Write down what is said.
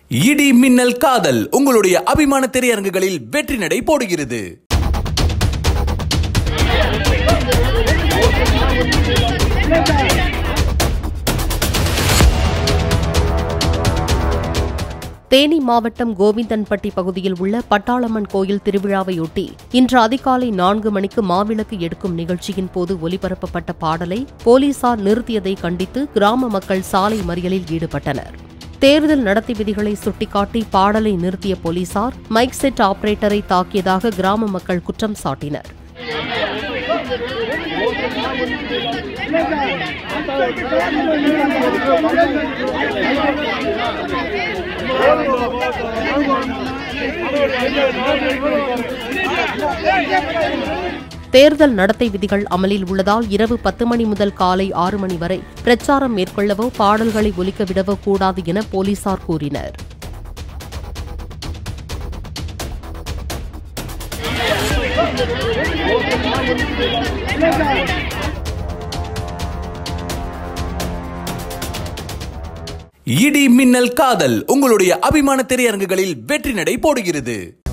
இடி மின்னல் காதல் உங்களுடைய அபிமான திரையரங்குகளில் வெற்றி நடை போடுகிறது தேனி மாவட்டம் கோவிந்தன்பட்டி பகுதியில் உள்ள பட்டாளம்மன் கோயில் திருவிழாவையொட்டி இன்று அதிகாலை நான்கு மணிக்கு மாவிளக்கு எடுக்கும் நிகழ்ச்சியின் போது ஒலிபரப்பப்பட்ட பாடலை போலீசார் நிறுத்தியதை கண்டித்து கிராம மக்கள் சாலை மறியலில் ஈடுபட்டனர் தேர்தல் நடத்தை விதிகளை சுட்டிக்காட்டி பாடலை நிறுத்திய போலீசார் மைக் செட் ஆபரேட்டரை தாக்கியதாக கிராம மக்கள் குற்றம் சாட்டினர் தேர்தல் நடத்தை விதிகள் அமலில் உள்ளதால் இரவு பத்து மணி முதல் காலை ஆறு மணி வரை பிரச்சாரம் மேற்கொள்ளவோ பாடல்களை ஒலிக்க விடவோ கூடாது என போலீசார் கூறினர் இடி மின்னல் காதல் உங்களுடைய அபிமான திரையரங்குகளில் வெற்றி நடை போடுகிறது